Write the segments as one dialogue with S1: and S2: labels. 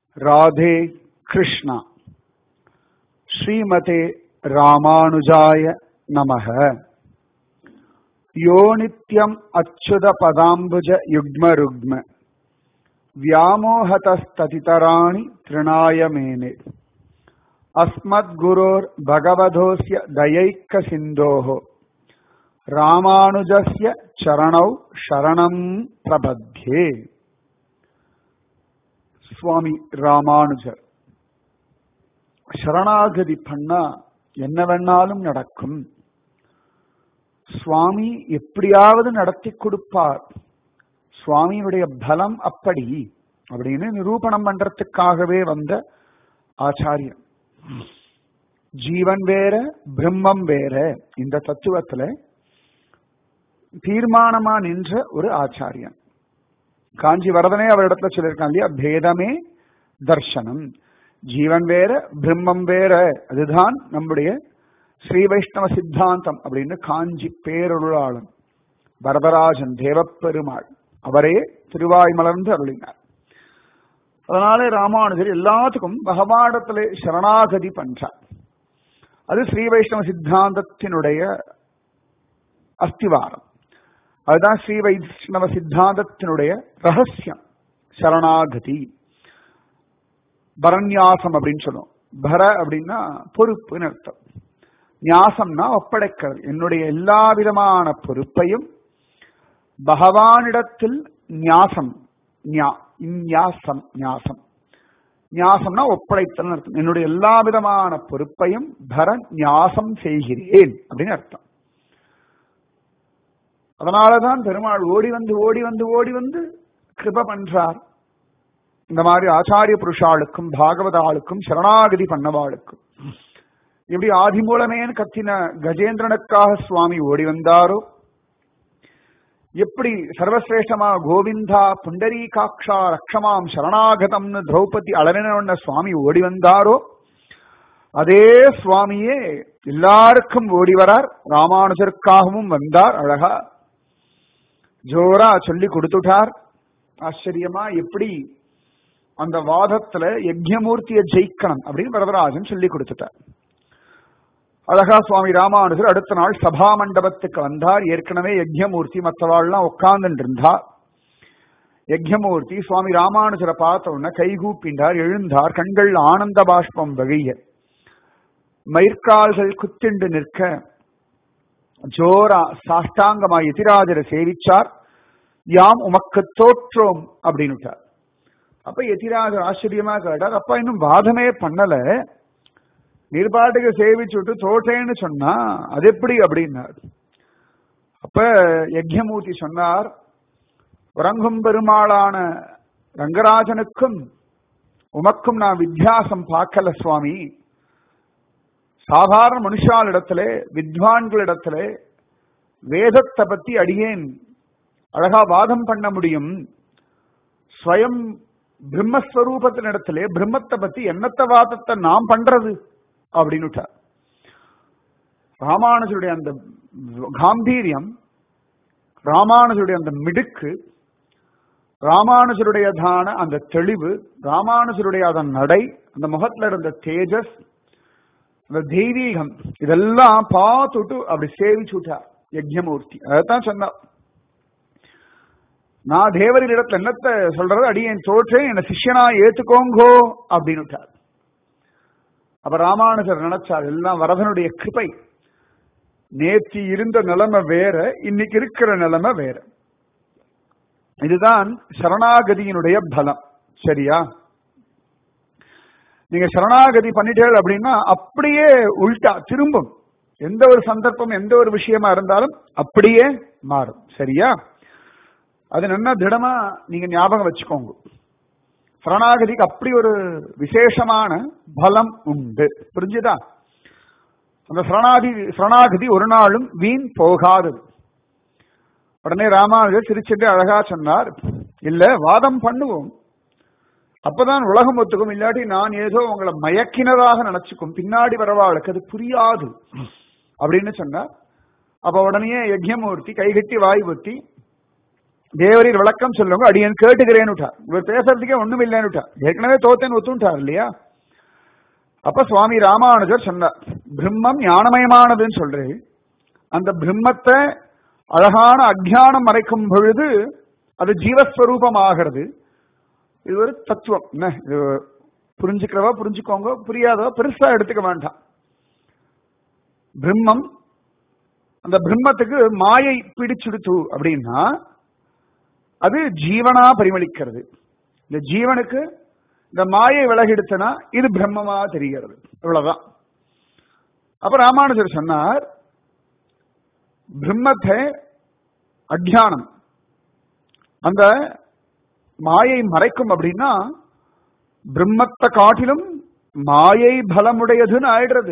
S1: राधे कृष्णा श्रीमते रामानुजाय नमः यो नित्यम् अच्युतपदाम्बुज युग्मरुग्म व्यामोहतस्ततितराणि तृणाय मेने अस्मद्गुरोर्भगवधोऽस्य दयैकसिन्धोः ராமானுஜஸ்ய சரணௌ சரணம் பிரபத்யே சுவாமி ராமானுஜர் சரணாகதி பண்ணா என்ன வேணாலும் நடக்கும் சுவாமி எப்படியாவது நடத்தி கொடுப்பார் சுவாமியுடைய பலம் அப்படி அப்படின்னு நிரூபணம் பண்றதுக்காகவே வந்த ஆச்சாரியன் ஜீவன் வேற பிரம்மம் வேற இந்த தத்துவத்துல தீர்மானமா நின்ற ஒரு ஆச்சாரியன் காஞ்சி வரதனே அவரிடத்துல சொல்லியிருக்கான் இல்லையா பேதமே தர்சனம் ஜீவன் வேற பிரம்மம் வேற அதுதான் நம்முடைய ஸ்ரீ வைஷ்ணவ சித்தாந்தம் அப்படின்னு காஞ்சி பேரொருளாளன் வரதராஜன் தேவப்பெருமாள் அவரே திருவாய் மலர்ந்து அருளினார் அதனாலே ராமானுஜர் எல்லாத்துக்கும் பகவானிடத்திலே சரணாகதி பண்றார் அது ஸ்ரீ வைஷ்ணவ சித்தாந்தத்தினுடைய அஸ்திவாரம் அதுதான் ஸ்ரீ வைஷ்ணவ சித்தாந்தத்தினுடைய ரகசியம் சரணாகதி பரநியாசம் அப்படின்னு சொல்லுவோம் பர அப்படின்னா பொறுப்புன்னு அர்த்தம் நியாசம்னா ஒப்படைக்கிறது என்னுடைய எல்லா விதமான பொறுப்பையும் பகவானிடத்தில் நியாசம் நியாசம் நியாசம் நியாசம்னா ஒப்படைத்தல் அர்த்தம் என்னுடைய எல்லா விதமான பொறுப்பையும் பர நியாசம் செய்கிறேன் அப்படின்னு அர்த்தம் அதனாலதான் பெருமாள் ஓடி வந்து ஓடி வந்து ஓடி வந்து கிருப பண்றார் இந்த மாதிரி ஆச்சாரிய புருஷாளுக்கும் பாகவதாளுக்கும் சரணாகதி பண்ணவாளுக்கும் எப்படி ஆதி மூலமேன்னு கத்தின கஜேந்திரனுக்காக சுவாமி ஓடி வந்தாரோ எப்படி சர்வசிரேஷ்டமா கோவிந்தா புண்டரீகாட்சா ரக்ஷமாம் சரணாகதம்னு திரௌபதி அலறின சுவாமி ஓடி வந்தாரோ அதே சுவாமியே எல்லாருக்கும் ஓடி வரார் ராமானுஜருக்காகவும் வந்தார் அழகா ஜோரா சொல்லி கொடுத்துட்டார் ஆச்சரியமா எப்படி அந்த வாதத்துல யஜ்யமூர்த்தியை ஜெயிக்கணும் அப்படின்னு வரதராஜன் சொல்லி கொடுத்துட்டார் அழகா சுவாமி ராமானுஜர் அடுத்த நாள் சபா மண்டபத்துக்கு வந்தார் ஏற்கனவே யஜ்யமூர்த்தி மற்றவாள்லாம் உட்கார்ந்துட்டு இருந்தா யஜ்யமூர்த்தி சுவாமி ராமானுஜரை பார்த்த உடனே கைகூப்பிண்டார் எழுந்தார் கண்கள் ஆனந்த பாஷ்பம் வகைய மயிர்கால்கள் குத்திண்டு நிற்க ஜோரா சாஷ்டாங்கமா எதிராஜரை சேவிச்சார் யாம் உமக்கு தோற்றோம் அப்படின்னுட்டார் அப்ப எதிராஜர் ஆச்சரியமா கேட்டார் அப்பா இன்னும் வாதமே பண்ணல நீர்பாட்டுக்கு சேவிச்சுட்டு தோற்றேன்னு சொன்னா அது எப்படி அப்படின்னார் அப்ப யஜ்யமூர்த்தி சொன்னார் உறங்கும் பெருமாளான ரங்கராஜனுக்கும் உமக்கும் நான் வித்தியாசம் பார்க்கல சுவாமி சாதாரண மனுஷாலிடத்துல வித்வான்களிடத்துல வேதத்தை பத்தி அடியேன் அழகா வாதம் பண்ண முடியும் ஸ்வயம் பிரம்மஸ்வரூபத்தினிடத்திலே பிரம்மத்தை பத்தி என்னத்த வாதத்தை நாம் பண்றது அப்படின்னுட்டார் ராமானுஜருடைய அந்த காம்பீரியம் ராமானுஜருடைய அந்த மிடுக்கு ராமானுஜருடையதான அந்த தெளிவு ராமானுஜருடைய அதன் நடை அந்த முகத்துல இருந்த தேஜஸ் அந்த தெய்வீகம் இதெல்லாம் பார்த்துட்டு அப்படி சேவிச்சு விட்டார் யஜ்யமூர்த்தி அதைத்தான் சொன்னார் நான் தேவரின் இடத்துல என்னத்த சொல்றது அடியேன் தோற்றேன் என்ன சிஷ்யனா ஏத்துக்கோங்கோ அப்படின்னு விட்டார் அப்ப ராமானுஜர் நினைச்சார் எல்லாம் வரதனுடைய கிருபை நேற்று இருந்த நிலைமை வேற இன்னைக்கு இருக்கிற நிலைமை வேற இதுதான் சரணாகதியினுடைய பலம் சரியா நீங்க சரணாகதி பண்ணிட்டீர்கள் அப்படின்னா அப்படியே உல்டா திரும்பும் எந்த ஒரு சந்தர்ப்பம் எந்த ஒரு விஷயமா இருந்தாலும் அப்படியே மாறும் சரியா அது நல்லா திடமா நீங்க ஞாபகம் வச்சுக்கோங்க சரணாகதிக்கு அப்படி ஒரு விசேஷமான பலம் உண்டு புரிஞ்சுதா அந்த சரணாதி சரணாகதி ஒரு நாளும் வீண் போகாதது உடனே ராமானுஜர் திருச்சிட்டு அழகா சொன்னார் இல்ல வாதம் பண்ணுவோம் அப்பதான் உலகம் ஒத்துக்கும் இல்லாட்டி நான் ஏதோ உங்களை மயக்கினதாக நினைச்சுக்கும் பின்னாடி வரவாளுக்கு அது புரியாது அப்படின்னு சொன்னார் அப்ப உடனே யஜ்யமூர்த்தி கைகட்டி வாய் ஒத்தி தேவரீர் விளக்கம் சொல்லுங்க அடியன் கேட்டுக்கிறேன்னு விட்டார் இவர் பேசுறதுக்கே ஒண்ணும் இல்லைன்னு விட்டார் ஏற்கனவே தோத்தேன்னு ஒத்துட்டார் இல்லையா அப்ப சுவாமி ராமானுஜர் சொன்னார் பிரம்மம் ஞானமயமானதுன்னு சொல்றேன் அந்த பிரம்மத்தை அழகான அஜ்ஞானம் மறைக்கும் பொழுது அது ஜீவஸ்வரூபம் ஆகிறது இது ஒரு தத்துவம் என்ன இது புரிஞ்சுக்கிறவா புரிஞ்சுக்கோங்க புரியாதவா பெருசா எடுத்துக்க வேண்டாம் பிரம்மம் அந்த பிரம்மத்துக்கு மாயை பிடிச்சுடுத்து அப்படின்னா அது ஜீவனா பரிமளிக்கிறது இந்த ஜீவனுக்கு இந்த மாயை விலகிடுச்சுன்னா இது பிரம்மமா தெரிகிறது இவ்வளவுதான் அப்ப ராமானுஜர் சொன்னார் பிரம்மத்தை அஜானம் அந்த மாயை மறைக்கும் அப்படின்னா பிரம்மத்தை காட்டிலும் மாயை பலமுடையதுன்னு ஆயிடுறது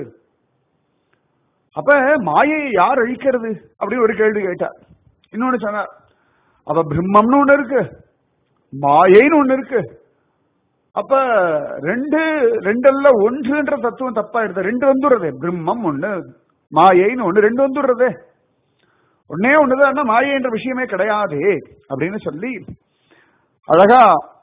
S1: அப்ப மாயையை யார் அழிக்கிறது அப்படின்னு ஒரு கேள்வி கேட்டார் இன்னொன்னு சொன்னார் அவ பிரம்மம்னு ஒண்ணு இருக்கு மாயைன்னு ஒண்ணு இருக்கு அப்ப ரெண்டு ரெண்டல்ல ஒன்றுன்ற தத்துவம் தப்பா எடுத்த ரெண்டு வந்துடுறது பிரம்மம் ஒண்ணு மாயைன்னு ஒண்ணு ரெண்டு வந்துடுறது ஒன்னே ஒண்ணுதான் மாயை என்ற விஷயமே கிடையாது அப்படின்னு சொல்லி அழகா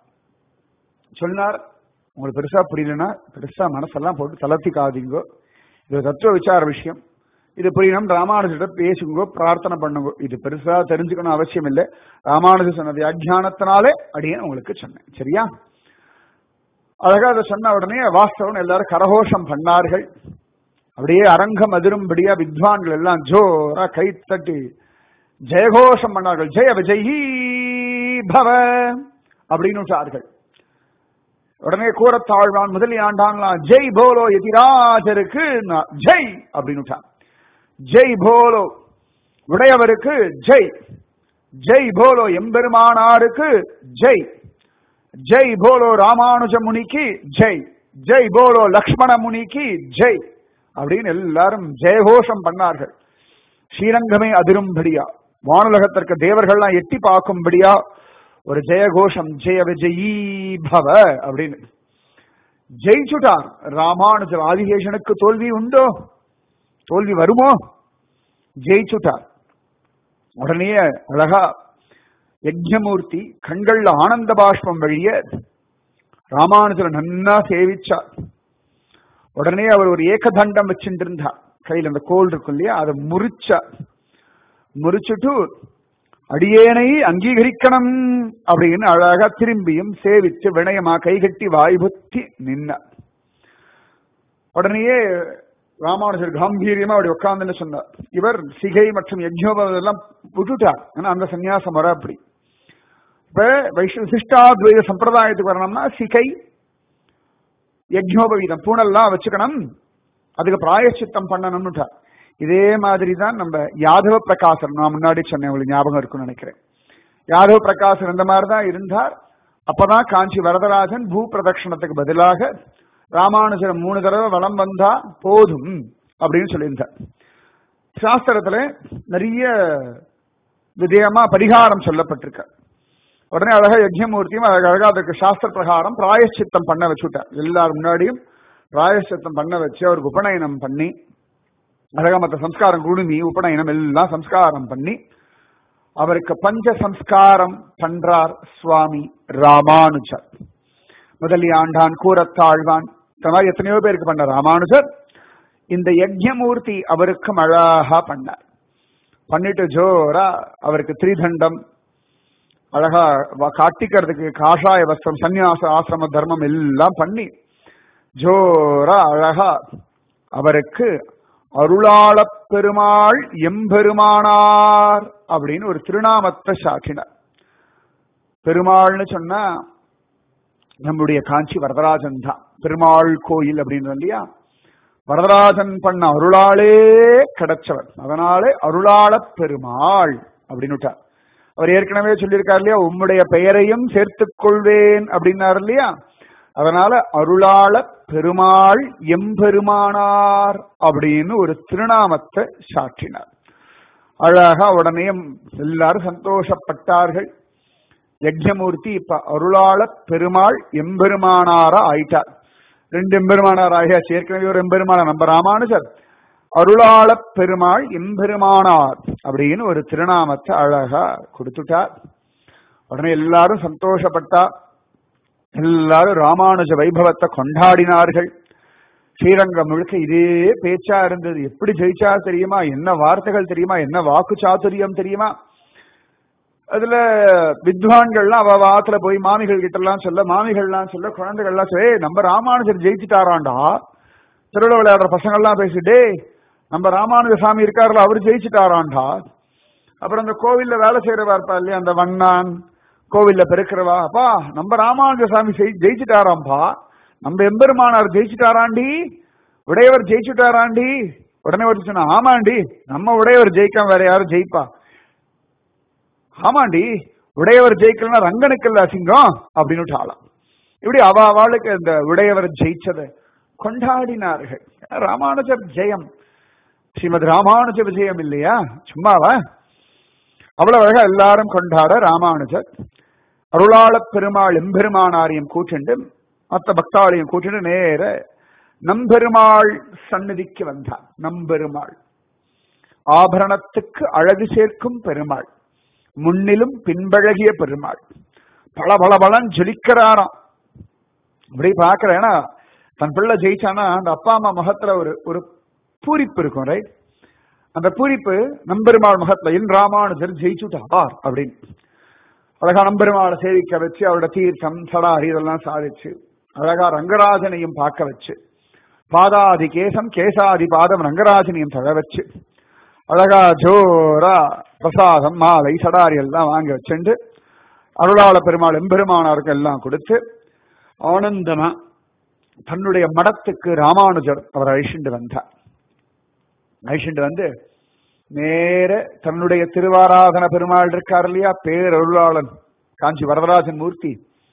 S1: சொன்னார் உங்களுக்கு பெருசா புரியலன்னா பெருசா மனசெல்லாம் போட்டு தளர்த்திக்காதீங்கோ இது தத்துவ விசார விஷயம் இது புரியணும் ராமானுஜிட்ட பேசுங்க பிரார்த்தனை பண்ணுங்க இது பெருசா தெரிஞ்சுக்கணும் அவசியம் இல்லை ராமானுஜ சொன்னது அஜானத்தினாலே அடியேன் உங்களுக்கு சொன்னேன் சரியா அழகா அதை சொன்ன உடனே வாஸ்தவன் எல்லாரும் கரகோஷம் பண்ணார்கள் அப்படியே அரங்கம் அதிரும்படியா வித்வான்கள் எல்லாம் ஜோரா கை தட்டி ஜெயகோஷம் பண்ணார்கள் ஜெய விஜயி பவ அப்படின்னு விட்டார்கள் உடனே கூறத்தாழ்வான் முதலியாண்டான்லாம் ஜெய் போலோ எதிராஜருக்கு ஜெய் அப்படின்னு விட்டான் ஜெய் போலோ உடையவருக்கு ஜெய் ஜெய் போலோ எம்பெருமானாருக்கு ஜெய் ஜெய் போலோ ராமானுஜ முனிக்கு ஜெய் ஜெய் போலோ லக்ஷ்மண முனிக்கு ஜெய் அப்படின்னு எல்லாரும் ஜெயகோஷம் பண்ணார்கள் ஸ்ரீரங்கமே அதிரும்படியா வானுலகத்திற்கு தேவர்கள்லாம் எட்டி பார்க்கும்படியா ஒரு ஜெயகோஷம் ஜெய விஜயீ பவ அப்படின்னு ஜெயிச்சுட்டார் ராமானுஜர் ஆதிகேஷனுக்கு தோல்வி உண்டோ தோல்வி வருமோ ஜெயிச்சுட்டார் உடனே அழகா யஜ்ஞமூர்த்தி கண்கள்ல ஆனந்த பாஷ்பம் வழிய ராமானுஜர் நன்னா சேவிச்சார் உடனே அவர் ஒரு ஏகதண்டம் வச்சுட்டு இருந்தார் கையில் அந்த கோல் இருக்கும் இல்லையா அதை முறிச்சார் முறிச்சுட்டு அடியேனை அங்கீகரிக்கணும் அப்படின்னு அழகா திரும்பியும் சேவிச்சு வினயமா கைகட்டி வாய்புத்தி நின்னார் உடனேயே ராமானுஜர் காம்பீரியமா அப்படி உட்கார்ந்துன்னு சொன்னார் இவர் சிகை மற்றும் யஜ்னோபம் எல்லாம் விட்டுட்டார் ஏன்னா அந்த சன்னியாசம் வர அப்படி இப்ப வைஷ்ணவ சிஷ்டாத்வைத சம்பிரதாயத்துக்கு வரணும்னா சிகை யஜ்னோபவீதம் பூனெல்லாம் வச்சுக்கணும் அதுக்கு பிராயச்சித்தம் பண்ணணும்னுட்டார் இதே மாதிரி தான் நம்ம யாதவ பிரகாசர் நான் முன்னாடி சொன்னேன் உங்களுக்கு ஞாபகம் இருக்கும்னு நினைக்கிறேன் யாதவ பிரகாசர் இந்த மாதிரி தான் இருந்தார் அப்பதான் காஞ்சி வரதராஜன் பூ பிரதட்சணத்துக்கு பதிலாக ராமானுஜரம் மூணு தடவை வளம் வந்தா போதும் அப்படின்னு சொல்லியிருந்தார் சாஸ்திரத்துல நிறைய விதயமா பரிகாரம் சொல்லப்பட்டிருக்க உடனே அழகா யஜ்யமூர்த்தியும் அழகா அதுக்கு சாஸ்திர பிரகாரம் பிராயச்சித்தம் பண்ண வச்சுட்டார் எல்லாரும் முன்னாடியும் பிராயச்சித்தம் பண்ண வச்சு அவருக்கு உபநயனம் பண்ணி அழகா மற்ற சம்ஸ்காரம் குடுமி உபநயனம் எல்லாம் சம்ஸ்காரம் பண்ணி அவருக்கு பஞ்ச சம்ஸ்காரம் பண்றார் சுவாமி ராமானுஜர் முதலி ஆண்டான் கூறத்தாழ்வான் இந்த மாதிரி எத்தனையோ பேருக்கு பண்ண ராமானுஜர் இந்த யஜ்யமூர்த்தி அவருக்கும் அழகா பண்ணார் பண்ணிட்டு ஜோரா அவருக்கு திரிதண்டம் அழகா காட்டிக்கிறதுக்கு காஷாய வஸ்திரம் சந்நியாச ஆசிரம தர்மம் எல்லாம் பண்ணி ஜோரா அழகா அவருக்கு அருளாளப் பெருமாள் எம்பெருமானார் அப்படின்னு ஒரு திருநாமத்தை சாற்றினார் பெருமாள்னு சொன்னா நம்முடைய காஞ்சி வரதராஜன் தான் பெருமாள் கோயில் அப்படின்னு இல்லையா வரதராஜன் பண்ண அருளாளே கிடைச்சவர் அதனாலே அருளாளப் பெருமாள் அப்படின்னு விட்டார் அவர் ஏற்கனவே சொல்லியிருக்கார் இல்லையா உம்முடைய பெயரையும் சேர்த்துக் கொள்வேன் அப்படின்னார் இல்லையா அதனால அருளாள பெருமாள் எம்பெருமானார் அப்படின்னு ஒரு திருநாமத்தை சாற்றினார் அழகா உடனே எல்லாரும் சந்தோஷப்பட்டார்கள் யஜ்யமூர்த்தி இப்ப அருளாள பெருமாள் எம்பெருமானாரா ஆயிட்டார் ரெண்டு எம்பெருமானார் ஆகியாச்சு ஏற்கனவே ஒரு எம்பெருமானார் நம்ம ராமானுஜர் அருளாள பெருமாள் எம்பெருமானார் அப்படின்னு ஒரு திருநாமத்தை அழகா கொடுத்துட்டார் உடனே எல்லாரும் சந்தோஷப்பட்டா எல்லாரும் ராமானுஜ வைபவத்தை கொண்டாடினார்கள் ஸ்ரீரங்கம் முழுக்க இதே பேச்சா இருந்தது எப்படி ஜெயிச்சா தெரியுமா என்ன வார்த்தைகள் தெரியுமா என்ன வாக்கு சாதுரியம் தெரியுமா அதுல வித்வான்கள்லாம் அவ வாத்துல போய் மாமிகள் கிட்ட எல்லாம் சொல்ல மாமிகள்லாம் சொல்ல குழந்தைகள்லாம் சொல்ல "ஏய், நம்ம ராமானுஜர் ஜெயிச்சுட்டாராண்டா திருவிழா விளையாடுற பசங்க எல்லாம் பேசிட்டே நம்ம ராமானுஜ சாமி இருக்காருல அவர் ஜெயிச்சுட்டாராண்டா அப்புறம் அந்த கோவில்ல வேலை செய்யறவா இருப்பா இல்லையா அந்த வண்ணான் கோவில்ல பெருக்கிறவா அப்பா நம்ம ராமானுஜ சாமி செய்- ஜெயிச்சுட்டாராம்பா நம்ம எம்பெருமானார் ஜெயிச்சுட்டாராண்டி உடையவர் ஜெயிச்சுட்டாராண்டி உடனே ஒரு சொன்னா ஆமாண்டி நம்ம உடையவர் ஜெயிக்காம வேற யாரும் ஜெயிப்பா ஆமாண்டி உடையவர் ஜெயிக்கலன்னா ரங்கனுக்கு அசிங்கம் அப்படின்னு ஆளாம் இப்படி அவ அவளுக்கு இந்த உடையவர் ஜெயிச்சதை கொண்டாடினார்கள் ராமானுஜர் ஜெயம் ஸ்ரீமத் ராமானுஜ விஜயம் இல்லையா சும்மாவா அவ்வளவு அழகா எல்லாரும் கொண்டாட ராமானுஜர் அருளாளப் பெருமாள் எம்பெருமானாரையும் கூட்டிண்டு மற்ற பக்தாளையும் கூட்டிண்டு நேர நம்பெருமாள் சந்நிதிக்கு வந்தார் நம்பெருமாள் ஆபரணத்துக்கு அழகு சேர்க்கும் பெருமாள் முன்னிலும் பின்பழகிய பெருமாள் பல பல பலன் ஜொலிக்கிறாராம் இப்படி பாக்குறேன் ஏன்னா தன் பிள்ளை ஜெயிச்சானா அந்த அப்பா அம்மா முகத்துல ஒரு ஒரு பூரிப்பு இருக்கும் ரைட் அந்த பூரிப்பு நம்பெருமாள் முகத்துல என் ராமானுஜர் ஜெயிச்சுட்டார் அப்படின்னு அழகா நம்பெருமாளை சேவிக்க வச்சு அவரோட தீர்த்தம் சடாரி இதெல்லாம் சாதிச்சு அழகா ரங்கராஜனையும் பார்க்க வச்சு பாதாதி கேசம் கேசாதி பாதம் ரங்கராஜனையும் தழ வச்சு அழகா ஜோரா பிரசாதம் மாலை சடாரி எல்லாம் வாங்கி வச்சுண்டு அருளாள பெருமாள் எம்பெருமானாருக்கு எல்லாம் கொடுத்து ஆனந்தமா தன்னுடைய மடத்துக்கு ராமானுஜர் அவர் அழிச்சுண்டு வந்தார் அழிச்சுண்டு வந்து நேர தன்னுடைய திருவாராதன பெருமாள் இருக்கார் இல்லையா பேரருளாளன் காஞ்சி வரதராஜன் மூர்த்தி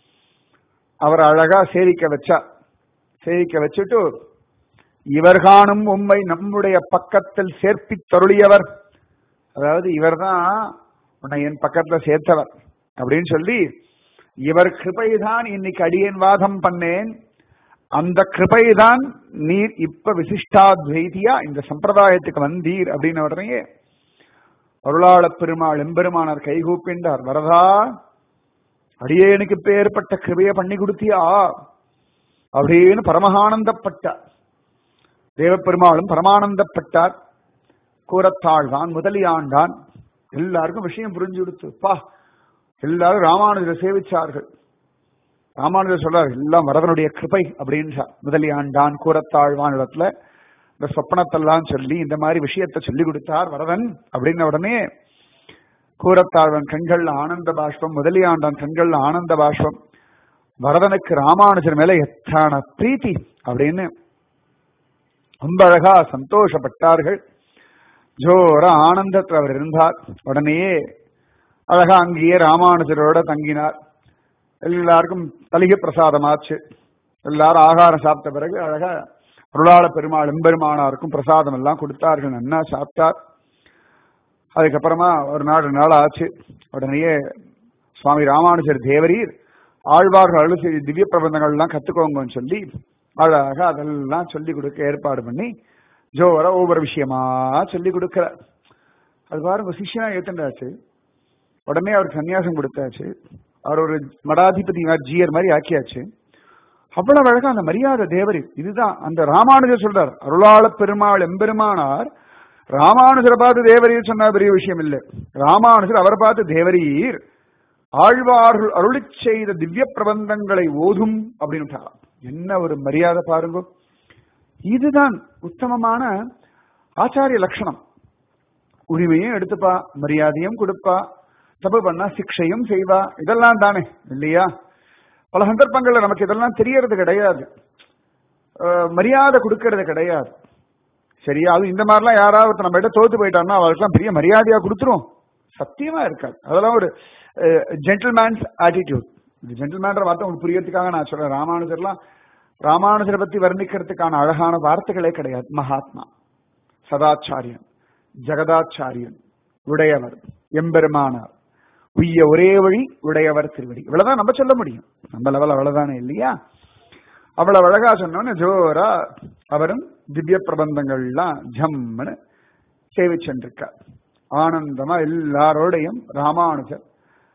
S1: அவர் அழகா சேரிக்க வச்சா சேரிக்க வச்சுட்டு இவர் காணும் உம்மை நம்முடைய பக்கத்தில் சேர்ப்பித் தருளியவர் அதாவது இவர்தான் உன்னை என் பக்கத்துல சேர்த்தவர் அப்படின்னு சொல்லி இவர் கிருபைதான் இன்னைக்கு அடியேன் வாதம் பண்ணேன் அந்த கிருபைதான் நீர் இப்ப விசிஷ்டாத்வைதியா இந்த சம்பிரதாயத்துக்கு வந்தீர் அப்படின்னு உடனே அருளாளப் பெருமாள் எம்பெருமானார் கைகூப்பின்றார் வரதா அடியேனுக்கு பேர்பட்ட கிருபையை பண்ணி கொடுத்தியா அப்படின்னு பரமகானந்தப்பட்டார் தேவப்பெருமாளும் பரமானந்தப்பட்டார் கூறத்தாழ்வான் முதலியாண்டான் எல்லாருக்கும் விஷயம் புரிஞ்சு கொடுத்து பா எல்லாரும் ராமானுஜரை சேவிச்சார்கள் ராமானுஜர் சொல்றார் எல்லாம் வரதனுடைய கிருபை அப்படின்றார் முதலியாண்டான் கூறத்தாழ்வான் இடத்துல இந்த சொப்பனத்தெல்லாம் சொல்லி இந்த மாதிரி விஷயத்தை சொல்லி கொடுத்தார் வரதன் அப்படின்ன உடனே கூறத்தாழ்வன் கண்கள்ல ஆனந்த பாஷ்பம் முதலியாண்டான் கண்கள்ல ஆனந்த பாஷ்பம் வரதனுக்கு ராமானுஜர் மேல எத்தான பிரீத்தி அப்படின்னு ரொம்ப அழகா சந்தோஷப்பட்டார்கள் ஜோர ஆனந்தத்தில் அவர் இருந்தார் உடனேயே அழகா அங்கேயே ராமானுஜரோட தங்கினார் எல்லாருக்கும் தலிகை பிரசாதமாச்சு எல்லாரும் ஆகாரம் சாப்பிட்ட பிறகு அழகா அருளாள பெருமாள் எம்பெருமானாருக்கும் பிரசாதம் எல்லாம் கொடுத்தார்கள் நன்னா சாப்பிட்டார் அதுக்கப்புறமா ஒரு நாள் ரெண்டு நாள் ஆச்சு உடனேயே சுவாமி ராமானுஜர் தேவரீர் ஆழ்வார்கள் அருள் செய்தி திவ்ய பிரபந்தங்கள் எல்லாம் கத்துக்கோங்கன்னு சொல்லி அழகா அதெல்லாம் சொல்லி கொடுக்க ஏற்பாடு பண்ணி ஜோர ஒவ்வொரு விஷயமா சொல்லி கொடுக்கிற அது பாருங்க சிஷ்யனா ஏத்துண்டாச்சு உடனே அவருக்கு சன்னியாசம் கொடுத்தாச்சு அவர் ஒரு மடாதிபதி மாதிரி ஜியர் மாதிரி ஆக்கியாச்சு அவ்வளவு அழகா அந்த மரியாதை தேவரி இதுதான் அந்த ராமானுஜர் சொல்றார் அருளாள பெருமாள் எம்பெருமானார் ராமானுஜரை பார்த்து தேவரீர் சொன்ன பெரிய விஷயம் இல்லை ராமானுஜர் அவரை பார்த்து தேவரீர் ஆழ்வார்கள் அருளி செய்த திவ்ய பிரபந்தங்களை ஓதும் அப்படின்னு என்ன ஒரு மரியாதை பாருங்க இதுதான் உத்தமமான ஆச்சாரிய லட்சணம் உரிமையும் எடுத்துப்பா மரியாதையும் கொடுப்பா தப்பு பண்ணா சிக்ஷையும் செய்வா இதெல்லாம் தானே இல்லையா பல சந்தர்ப்பங்கள்ல நமக்கு இதெல்லாம் தெரியறது கிடையாது அஹ், மரியாதை கொடுக்கறது கிடையாது சரியா அது இந்த மாதிரிலாம் யாராவது நம்ம கிட்ட தோத்து போயிட்டாங்கன்னா அவளுக்குலாம் பெரிய மரியாதையா கொடுத்துரும் சத்தியமா இருக்காது அதெல்லாம் ஒரு ஜென்டில்மேன்ஸ் ஆட்டிடியூட் இது ஜென்டில்மேன்ற வார்த்தை உங்களுக்கு புரியறதுக்காக நான் சொல்றேன் ராமானுஜர்லாம் ராமானுஜரை பத்தி வர்ணிக்கிறதுக்கான அழகான வார்த்தைகளே கிடையாது மகாத்மா சதாச்சாரியன் ஜெகதாச்சாரியன் உடையவர் எம்பெருமானார் உய்ய ஒரே வழி உடையவர் திருவடி இவ்வளவுதான் நம்ம சொல்ல முடியும் நம்ம லெவல் அவ்வளவுதானே இல்லையா அவ்வளவு அழகா சொன்னோன்னு ஜோரா அவரும் திவ்ய பிரபந்தங்கள்லாம் ஜம்முன்னு சேவிச்சுருக்கார் ஆனந்தமா எல்லாரோடையும் ராமானுஜர்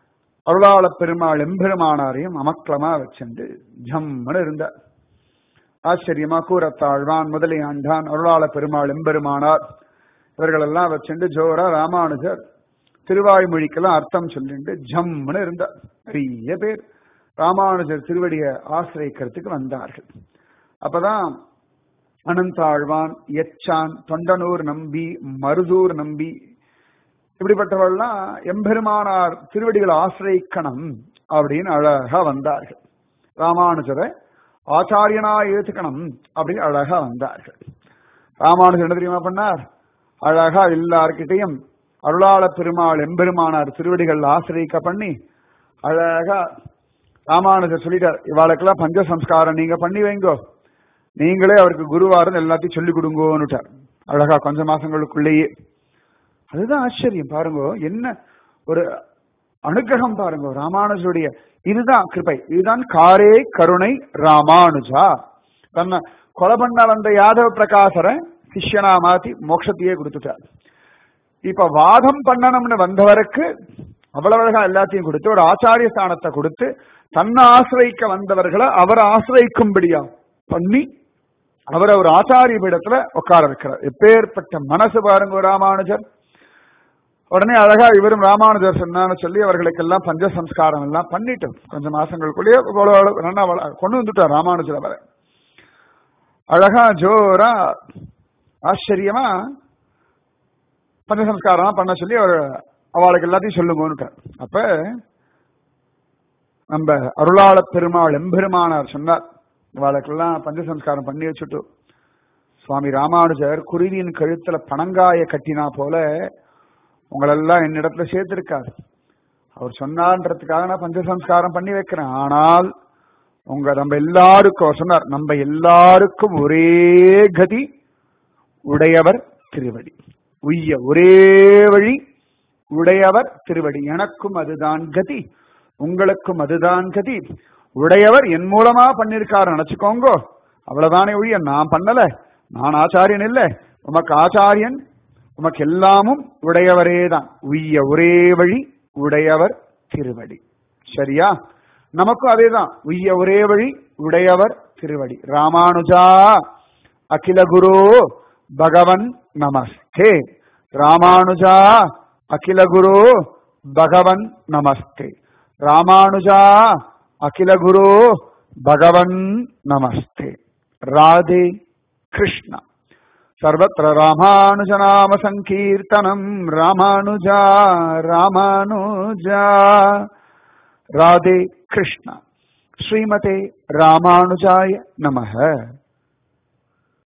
S1: அருளாள பெருமாள் எம்பெருமானாரையும் அமக்களமா வச்சுண்டு ஜம்முன்னு இருந்தார் ஆச்சரியமா கூறத்தாழ்வான் முதலியாண்டான் அருளாள பெருமாள் எம்பெருமானார் இவர்களெல்லாம் வச்சுண்டு ஜோரா ராமானுஜர் திருவாய்மொழிக்கெல்லாம் அர்த்தம் சொல்லிட்டு ஜம்முன்னு இருந்தார் நிறைய பேர் ராமானுஜர் திருவடியை ஆசிரியக்கிறதுக்கு வந்தார்கள் அப்பதான் அனந்தாழ்வான் எச்சான் தொண்டனூர் நம்பி மருதூர் நம்பி இப்படிப்பட்டவர்கள்லாம் எம்பெருமானார் திருவடிகளை ஆசிரியக்கணும் அப்படின்னு அழகா வந்தார்கள் ராமானுஜரை ஆச்சாரியனா ஏத்துக்கணும் அப்படின்னு அழகா வந்தார்கள் ராமானுஜர் என்ன தெரியுமா பண்ணார் அழகா எல்லார்கிட்டையும் அருளாள பெருமாள் எம்பெருமானார் திருவடிகள் ஆசிரியக்க பண்ணி அழகா ராமானுஜர் சொல்லிட்டார் இவாளுக்கெல்லாம் பஞ்ச சம்ஸ்காரம் நீங்க பண்ணி வைங்கோ நீங்களே அவருக்கு குருவாரம் எல்லாத்தையும் சொல்லி கொடுங்கோன்னுட்டார் அழகா கொஞ்ச மாசங்களுக்குள்ளேயே அதுதான் ஆச்சரியம் பாருங்க என்ன ஒரு அனுகிரகம் பாருங்க ராமானுஜருடைய இதுதான் கிருபை இதுதான் காரே கருணை ராமானுஜா தன்னை கொலை பண்ண வந்த யாதவ பிரகாசரை சிஷ்யனா மாத்தி மோட்சத்தையே கொடுத்துட்டார் இப்ப வாதம் பண்ணணும்னு வந்தவருக்கு அவ்வளவு அழகா எல்லாத்தையும் கொடுத்து ஒரு ஆச்சாரிய ஸ்தானத்தை கொடுத்து தன்னை ஆசிரியிக்க வந்தவர்களை அவர் ஆசிரியிக்கும்படியா பண்ணி அவரை ஒரு ஆச்சாரிய பீடத்துல உட்கார வைக்கிறார் எப்பேற்பட்ட மனசு பாருங்க ராமானுஜர் உடனே அழகா இவரும் ராமானுஜர் சொன்னான்னு சொல்லி அவர்களுக்கெல்லாம் பஞ்ச சம்ஸ்காரம் எல்லாம் பண்ணிட்டு கொஞ்சம் மாசங்களுக்குள்ளேயே நல்லா கொண்டு வந்துட்டார் ராமானுஜர் அவரை அழகா ஜோரா ஆச்சரியமா பஞ்சசம்ஸ்காரம் பண்ண சொல்லி அவர் அவளுக்கு எல்லாத்தையும் சொல்லுங்கன்னுட்டார் அப்ப நம்ம அருளாள பெருமாள் எம்பெருமானார் சொன்னார் அவளுக்கெல்லாம் பஞ்சசம்ஸ்காரம் பண்ணி வச்சுட்டு சுவாமி ராமானுஜர் குருவியின் கழுத்துல பனங்காய கட்டினா போல உங்களெல்லாம் என்னிடத்துல சேர்த்திருக்காரு அவர் சொன்னார்ன்றதுக்காக நான் பஞ்சசம்ஸ்காரம் பண்ணி வைக்கிறேன் ஆனால் உங்க நம்ம எல்லாருக்கும் அவர் சொன்னார் நம்ம எல்லாருக்கும் ஒரே கதி உடையவர் திருவடி உய்ய ஒரே வழி உடையவர் திருவடி எனக்கும் அதுதான் கதி உங்களுக்கும் அதுதான் கதி உடையவர் என் மூலமா பண்ணிருக்காரு நினைச்சுக்கோங்க அவ்வளவுதானே ஒழிய நான் பண்ணல நான் ஆச்சாரியன் இல்ல உமக்கு ஆச்சாரியன் உமக்கு எல்லாமும் உடையவரே தான் உய்ய ஒரே வழி உடையவர் திருவடி சரியா நமக்கும் அதேதான் உய்ய ஒரே வழி உடையவர் திருவடி ராமானுஜா அகில குரு பகவன் நமஸ்தே ராமானுஜா அகில குரு பகவன் நமஸ்தே ராமானுஜா அகில குரு பகவன் நமஸ்தே ராதே கிருஷ்ணா सर्वत्र रामानुजनाम सङ्कीर्तनम् रामानुजा रामानुजा राधे कृष्ण श्रीमते रामानुजाय नमः